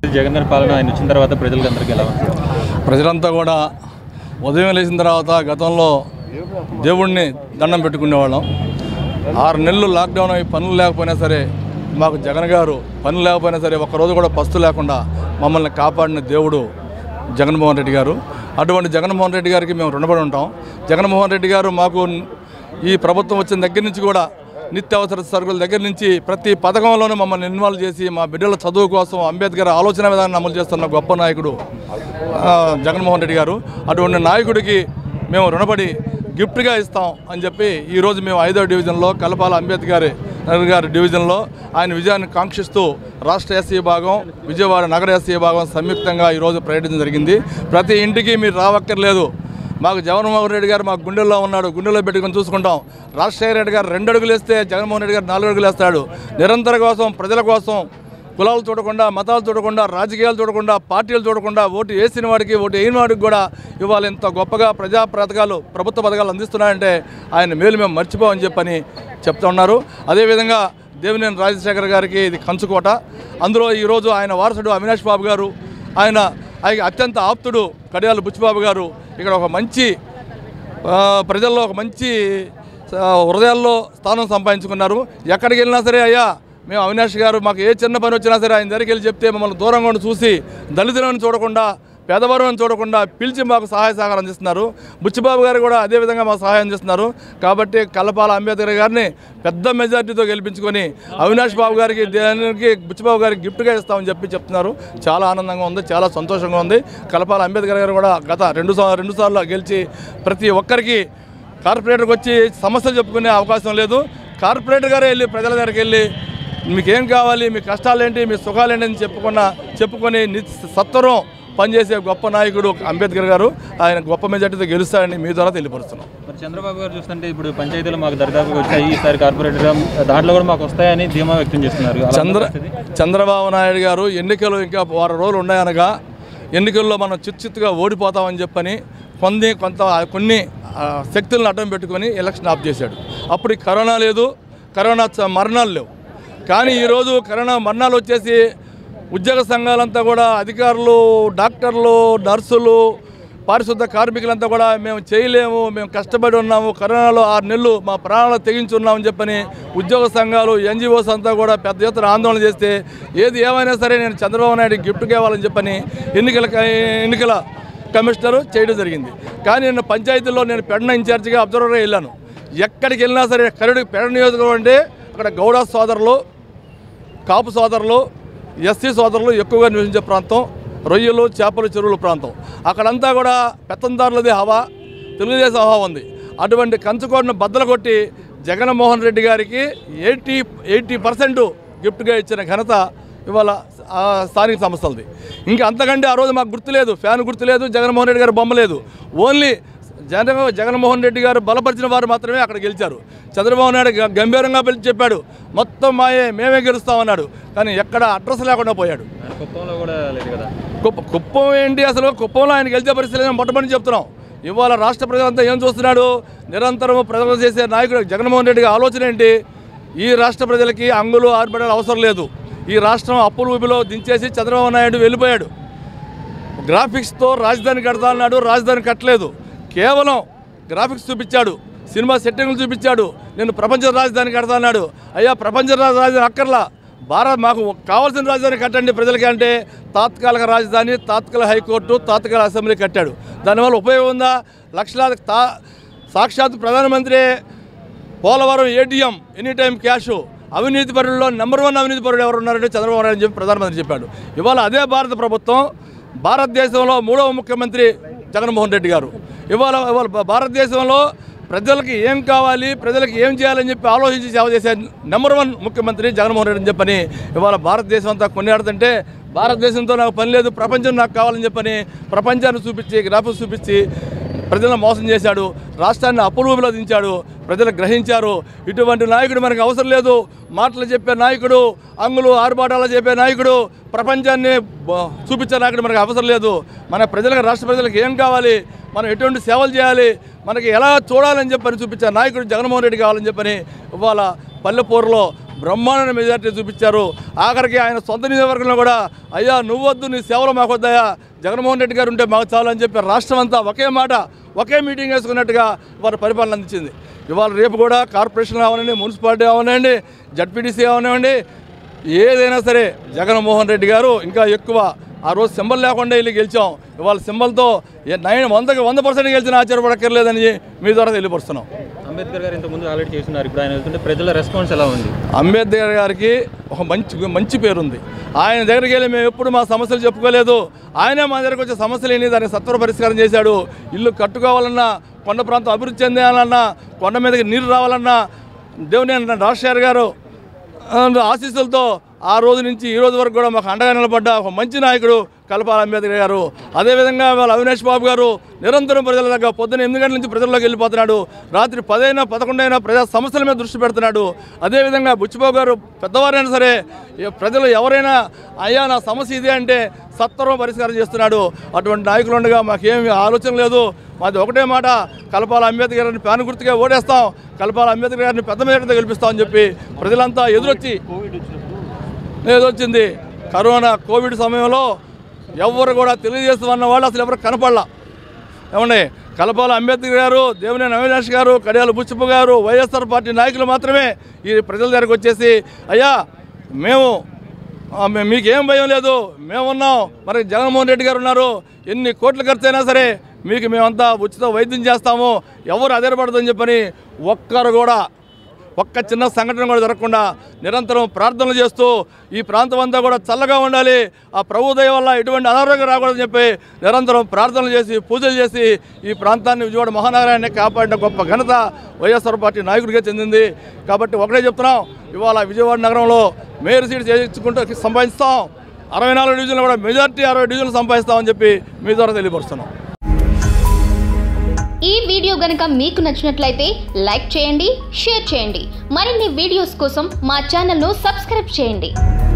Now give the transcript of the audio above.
జగన్ గారి పాలన ఆయన వచ్చిన తర్వాత ప్రజలకు అందరికీ ఎలా ఉంది ప్రజలంతా కూడా ఉదయం లేచిన తర్వాత గతంలో దేవుణ్ణి దండం పెట్టుకునేవాళ్ళం ఆరు నెలలు లాక్డౌన్ అయి పనులు లేకపోయినా సరే మాకు జగన్ గారు పనులు లేకపోయినా సరే ఒక్కరోజు కూడా పస్తు లేకుండా మమ్మల్ని కాపాడిన దేవుడు జగన్మోహన్ రెడ్డి గారు అటువంటి జగన్మోహన్ రెడ్డి గారికి మేము రుణపడి ఉంటాం జగన్మోహన్ రెడ్డి గారు మాకు ఈ ప్రభుత్వం వచ్చిన దగ్గర నుంచి కూడా నిత్యావసర సరుకుల దగ్గర నుంచి ప్రతి పథకంలోనూ మమ్మల్ని ఇన్వాల్వ్ చేసి మా బిడ్డల చదువు కోసం అంబేద్కర్ ఆలోచన విధానాన్ని అమలు చేస్తున్న గొప్ప నాయకుడు ఆ, జగన్మోహన్ రెడ్డి గారు అటువంటి నాయకుడికి మేము రుణపడి గిఫ్ట్గా ఇస్తాం అని చెప్పి ఈరోజు మేము ఐదో డివిజన్లో కలపాల అంబేద్కర్ నగర్ గారి డివిజన్లో ఆయన విజయాన్ని కాంక్షిస్తూ రాష్ట్ర ఎస్సీ విభాగం విజయవాడ నగర ఎస్సీ విభాగం సంయుక్తంగా ఈరోజు పర్యటించడం జరిగింది ప్రతి ఇంటికి మీరు రావక్కర్లేదు మాకు జగన్మోహన్ రెడ్డి గారు మాకు గుండెల్లో ఉన్నాడు గుండెల్లో పెట్టుకొని చూసుకుంటాం రాజశేఖర రెడ్డి గారు రెండు అడుగులు వేస్తే జగన్మోహన్ రెడ్డి గారు నాలుగు అడుగులు వేస్తాడు నిరంతర కోసం ప్రజల కోసం కులాలు చూడకుండా మతాలు చూడకుండా రాజకీయాలు చూడకుండా పార్టీలు చూడకుండా ఓటు వేసిన వాడికి ఓటు వేయని వాడికి కూడా ఇవాళ ఇంత గొప్పగా ప్రజా పథకాలు ప్రభుత్వ పథకాలు అందిస్తున్నాయంటే ఆయన మేలు మేము మర్చిపోమని చెప్పని చెప్తా ఉన్నారు అదేవిధంగా దేవినేని రాజశేఖర్ గారికి ఇది కంచుకోట అందులో ఈరోజు ఆయన వారసుడు అవినాష్ బాబు గారు ఆయన ఆయన అత్యంత ఆప్తుడు కడియాల బుచ్చిబాబు గారు ఇక్కడ ఒక మంచి ఆ, ప్రజల్లో ఒక మంచి ఆ, హృదయాల్లో స్థానం సంపాదించుకున్నారు ఎక్కడికి వెళ్ళినా సరే అయ్యా మేము అవినాష్ గారు మాకు ఏ చిన్న పని వచ్చినా సరే ఆయన దగ్గరికి వెళ్ళి చెప్తే మమ్మల్ని దూరంగా ఉండి చూసి దళితులను చూడకుండా పేదవారిని చూడకుండా పిలిచి మాకు సహాయ సహకారం అందిస్తున్నారు బుచ్చిబాబు గారు కూడా అదే విధంగా మాకు సహాయం అందిస్తున్నారు కాబట్టి కల్లపాల అంబేద్కర్ గారిని పెద్ద మెజార్టీతో గెలిపించుకొని అవినాష్ బాబు గారికి దేనికి బుచ్చిబాబు గారికి గిఫ్ట్గా ఇస్తామని చెప్పి చెప్తున్నారు చాలా ఆనందంగా ఉంది చాలా సంతోషంగా ఉంది కలపాల అంబేద్కర్ గారు కూడా గత రెండు సా- రెండు సార్లు గెలిచి ప్రతి ఒక్కరికి కార్పొరేటర్కి వచ్చి సమస్యలు చెప్పుకునే అవకాశం లేదు కార్పొరేటర్ గారే వెళ్ళి ప్రజల దగ్గరికి వెళ్ళి మీకేం కావాలి మీ కష్టాలు ఏంటి మీ సుఖాలు ఏంటి అని చెప్పుకున్న చెప్పుకొని ని- సత్వరం పనిచేసే గొప్ప నాయకుడు అంబేద్కర్ గారు ఆయన గొప్ప మెజార్టీతో గెలుస్తారని మీ ద్వారా తెలియపరుస్తున్నాం మరి చంద్రబాబు గారు చూస్తుంటే ఇప్పుడు పంచాయతీలు మాకు దరిదాపుగా వచ్చాయి ఈసారి కార్పొరేటర్ దాంట్లో కూడా మాకు వస్తాయని ధీమా వ్యక్తం చేస్తున్నారు అలా చంద్ర పరిస్థితి? చంద్రబాబు నాయుడు గారు ఎన్నికలు ఇంకా వారం రోజులు ఉన్నాయనగా ఎన్నికల్లో మనం చిత్తుగా ఓడిపోతామని చెప్పని కొన్ని కొంత కొన్ని ఆ, శక్తులను అడ్డం పెట్టుకొని ఎలక్షన్ ఆఫ్ చేశాడు అప్పుడు ఈ కరోనా లేదు కరోనా చ- మరణాలు లేవు కానీ ఈరోజు కరోనా మరణాలు వచ్చేసి ఉద్యోగ సంఘాలంతా కూడా అధికారులు డాక్టర్లు నర్సులు పారిశుద్ధ కార్మికులంతా కూడా మేము చేయలేము మేము కష్టపడి ఉన్నాము కరోనాలో ఆరు నెలలు మా ప్రాణాలు తెగించున్నామని చెప్పని ఉద్యోగ సంఘాలు ఎన్జిఓస్ అంతా కూడా పెద్ద ఎత్తున ఆందోళన చేస్తే ఏది ఏమైనా సరే నేను చంద్రబాబు నాయుడు గిఫ్ట్కి ఇవ్వాలని చెప్పని ఎన్నికల ఎన్నికల కమిషనరు చేయడం జరిగింది కానీ నేను పంచాయతీల్లో నేను పెడన ఇన్ఛార్జిగా అబ్జర్వర్గా వెళ్ళాను ఎక్కడికి వెళ్ళినా సరే కరుడు పెడ నియోజకవర్గం అంటే అక్కడ గౌడ సోదరులు కాపు సోదరులు ఎస్సీ సోదరులు ఎక్కువగా నివసించే ప్రాంతం రొయ్యలు చేపలు చెరువుల ప్రాంతం అక్కడంతా కూడా పెత్తందారులది హవా తెలుగుదేశం హవా ఉంది అటువంటి కంచుకోటను బద్దలు కొట్టి జగన్మోహన్ రెడ్డి గారికి ఎయిటీ ఎయిటీ పర్సెంట్ గిఫ్ట్గా ఇచ్చిన ఘనత ఇవాళ ఆ స్థానిక సంస్థలది ఇంకా అంతకంటే ఆ రోజు మాకు గుర్తులేదు ఫ్యాన్ గుర్తులేదు జగన్మోహన్ రెడ్డి గారు బొమ్మ లేదు ఓన్లీ జగన్ జగన్మోహన్ రెడ్డి గారు బలపరిచిన వారు మాత్రమే అక్కడ గెలిచారు చంద్రబాబు నాయుడు గ- గంభీరంగా పిలిచి చెప్పాడు మొత్తం మాయే మేమే గెలుస్తామన్నాడు కానీ ఎక్కడ అడ్రస్ లేకుండా పోయాడు ఆయన కుప్పంలో కూడా లేదు కదా కుప్ప కుప్పం ఏంటి అసలు కుప్పంలో ఆయన గెలిచే పరిస్థితి లేదని మొట్టమొదటి చెప్తున్నాం ఇవాళ రాష్ట్ర ప్రజలంతా ఏం చూస్తున్నాడు నిరంతరం ప్రజలు చేసే నాయకుడు జగన్మోహన్ రెడ్డి గారి ఆలోచన ఏంటి ఈ రాష్ట్ర ప్రజలకి అంగులు ఆర్పడాలు అవసరం లేదు ఈ రాష్ట్రం అప్పుల ఊబిలో దించేసి చంద్రబాబు నాయుడు వెళ్ళిపోయాడు గ్రాఫిక్స్తో రాజధాని కడతా అన్నాడు రాజధాని కట్టలేదు కేవలం గ్రాఫిక్స్ చూపించాడు సినిమా సెట్టింగ్లు చూపించాడు నేను ప్రపంచ రాజధాని కడతా అన్నాడు అయ్యా ప్రపంచ రాజ- రాజధాని అక్కర్లా భారత్ మాకు కావాల్సిన రాజధాని కట్టండి ప్రజలకి అంటే తాత్కాలిక రాజధాని తాత్కాలిక హైకోర్టు తాత్కాలిక అసెంబ్లీ కట్టాడు దానివల్ల ఉపయోగం ఉందా లక్షలాది తా సాక్షాత్ ప్రధానమంత్రి Polavaram ATM any time cash అవినీతి పరుల్లో నెంబర్ వన్ అవినీతి పరుడు ఎవరు ఉన్నారంటే చంద్రబాబు నాయుడు అని చెప్పి ప్రధానమంత్రి చెప్పాడు ఇవాళ అదే భారత ప్రభుత్వం భారతదేశంలో మూడవ ముఖ్యమంత్రి జగన్మోహన్ రెడ్డి గారు ఇవాళ ఇవాళ భారతదేశంలో ప్రజలకి ఏం కావాలి ప్రజలకు ఏం చేయాలని చెప్పి ఆలోచించి సేవ చేసే నెంబర్ వన్ ముఖ్యమంత్రి జగన్మోహన్ రెడ్డి అని చెప్పని ఇవాళ భారతదేశం అంతా కొనియాడుతుంటే భారతదేశంతో నాకు పని లేదు ప్రపంచం నాకు కావాలని చెప్పని ప్రపంచాన్ని చూపించి గ్రాఫిక్స్ చూపించి ప్రజలను మోసం చేశాడు రాష్ట్రాన్ని అప్పులూబిలో దించాడు ప్రజలు గ్రహించారు ఇటువంటి నాయకుడు మనకు అవసరం లేదు మాటలు చెప్పే నాయకుడు అంగులు ఆర్భాటాలు చెప్పే నాయకుడు ప్రపంచాన్ని బ- చూపించే నాయకుడు మనకు అవసరం లేదు మన ప్రజలకు రాష్ట్ర ప్రజలకు ఏం కావాలి మనం ఎటువంటి సేవలు చేయాలి మనకి ఎలా చూడాలని చెప్పని చూపించే నాయకుడు జగన్మోహన్ రెడ్డి కావాలని చెప్పని ఇవాళ పల్లెపూరులో బ్రహ్మాండమైన మెజార్టీ చూపించారు ఆఖరికి ఆయన సొంత నియోజకవర్గంలో కూడా అయ్యా నువ్వొద్దు నీ సేవలు మాకు వద్దయ్యా జగన్మోహన్ రెడ్డి గారు ఉంటే మాకు చాలు అని చెప్పి రాష్ట్రం అంతా ఒకే మాట ఒకే మీటింగ్ వేసుకున్నట్టుగా వారు పరిపాలన అందించింది ఇవాళ రేపు కూడా కార్పొరేషన్ అవనండి మున్సిపాలిటీ అవనండి జడ్పీటీసీ అవనివ్వండి ఏదైనా సరే జగన్మోహన్ రెడ్డి గారు ఇంకా ఎక్కువ ఆ రోజు సింబల్ లేకుండా వెళ్ళి గెలిచాం ఇవాళ సింబల్తో నైన్ వందకి వంద పర్సెంట్ గెలిచిన ఆశ్చర్యపడక్కర్లేదని మీ ద్వారా తెలియపరుస్తున్నాం అంబేద్కర్ గారు ఇంతకుముందు ఆల్రెడీ చేస్తున్నారు ఇప్పుడు ఆయన వెళ్తుంటే ప్రజల రెస్పాన్స్ ఎలా ఉంది అంబేద్కర్ గారికి ఒక మంచి మంచి పేరుంది ఆయన దగ్గరికి వెళ్ళి మేము ఎప్పుడు మా సమస్యలు చెప్పుకోలేదు ఆయనే మా దగ్గరకు వచ్చే సమస్యలు ఏంటి దానికి సత్వర పరిష్కారం చేశాడు ఇల్లు కట్టుకోవాలన్నా కొండ ప్రాంతం అభివృద్ధి చెందాలన్నా కొండ మీదకి నీరు రావాలన్నా దేవుని రాజశేఖర్ గారు ఆ, ఆశీస్సులతో ఆ రోజు నుంచి ఈ రోజు వరకు కూడా మాకు అండగా నిలబడ్డ ఒక మంచి నాయకుడు కలపాల అంబేద్కర్ గారు అదేవిధంగా వాళ్ళ అవినాష్ బాబు గారు నిరంతరం ప్రజల దగ్గర పొద్దున్న ఎనిమిది గంటల నుంచి ప్రజల్లోకి వెళ్ళిపోతున్నాడు రాత్రి పదైనా పదకొండైనా ప్రజా సమస్యల మీద దృష్టి పెడుతున్నాడు అదేవిధంగా బుచ్చిబాబు గారు పెద్దవారైనా సరే ఏ ప్రజలు ఎవరైనా అయ్యా నా సమస్య ఇదే అంటే సత్వరం పరిష్కారం చేస్తున్నాడు అటువంటి నాయకులు ఉండగా మాకేమి ఆలోచన లేదు మాది ఒకటే మాట కలపాల అంబేద్కర్ గారిని ప్యాన్ గుర్తుగా ఓడేస్తాం కలపాల అంబేద్కర్ గారిని పెద్ద మేరతో గెలిపిస్తామని చెప్పి ప్రజలంతా ఎదురొచ్చి ఎదురొచ్చింది కరోనా కోవిడ్ సమయంలో ఎవరు కూడా తెలుగుదేశం అన్న వాళ్ళు అసలు ఎవరు కనపడలా ఏమండి కలపాల అంబేద్కర్ గారు దేవినేని అవినాష్ గారు కడియాల బుచ్చప్ప గారు వైఎస్ఆర్ పార్టీ నాయకులు మాత్రమే ఈ ప్రజల దగ్గరకు వచ్చేసి అయ్యా మేము ఆ, మే- మీకేం భయం లేదు మేమున్నాం మరి జగన్మోహన్ రెడ్డి గారు ఉన్నారు ఎన్ని కోట్లు ఖర్చు అయినా సరే మీకు మేమంతా ఉచిత వైద్యం చేస్తాము ఎవరు అదేరపడదని చెప్పని ఒక్కరు కూడా ఒక్క చిన్న సంఘటన కూడా జరగకుండా నిరంతరం ప్రార్థనలు చేస్తూ ఈ ప్రాంతం అంతా కూడా చల్లగా ఉండాలి ఆ ప్రభు దయ వల్ల ఎటువంటి అనారోగ్యం రాకూడదని చెప్పి నిరంతరం ప్రార్థనలు చేసి పూజలు చేసి ఈ ప్రాంతాన్ని విజయవాడ మహానగరాన్ని కాపాడిన గొప్ప ఘనత వైఎస్ఆర్ పార్టీ నాయకుడిగా చెందింది కాబట్టి ఒకటే చెప్తున్నాం ఇవాళ విజయవాడ నగరంలో మేయర్ సీట్ చేయించుకుంటూ సంపాదిస్తాం అరవై నాలుగు డివిజన్లు కూడా మెజార్టీ అరవై డివిజన్లు సంపాదిస్తామని చెప్పి మీ ద్వారా తెలియపరుస్తున్నాం ఈ వీడియో గనుక మీకు నచ్చినట్లయితే లైక్ చేయండి షేర్ చేయండి మరిన్ని వీడియోస్ కోసం మా ఛానల్ను సబ్స్క్రైబ్ చేయండి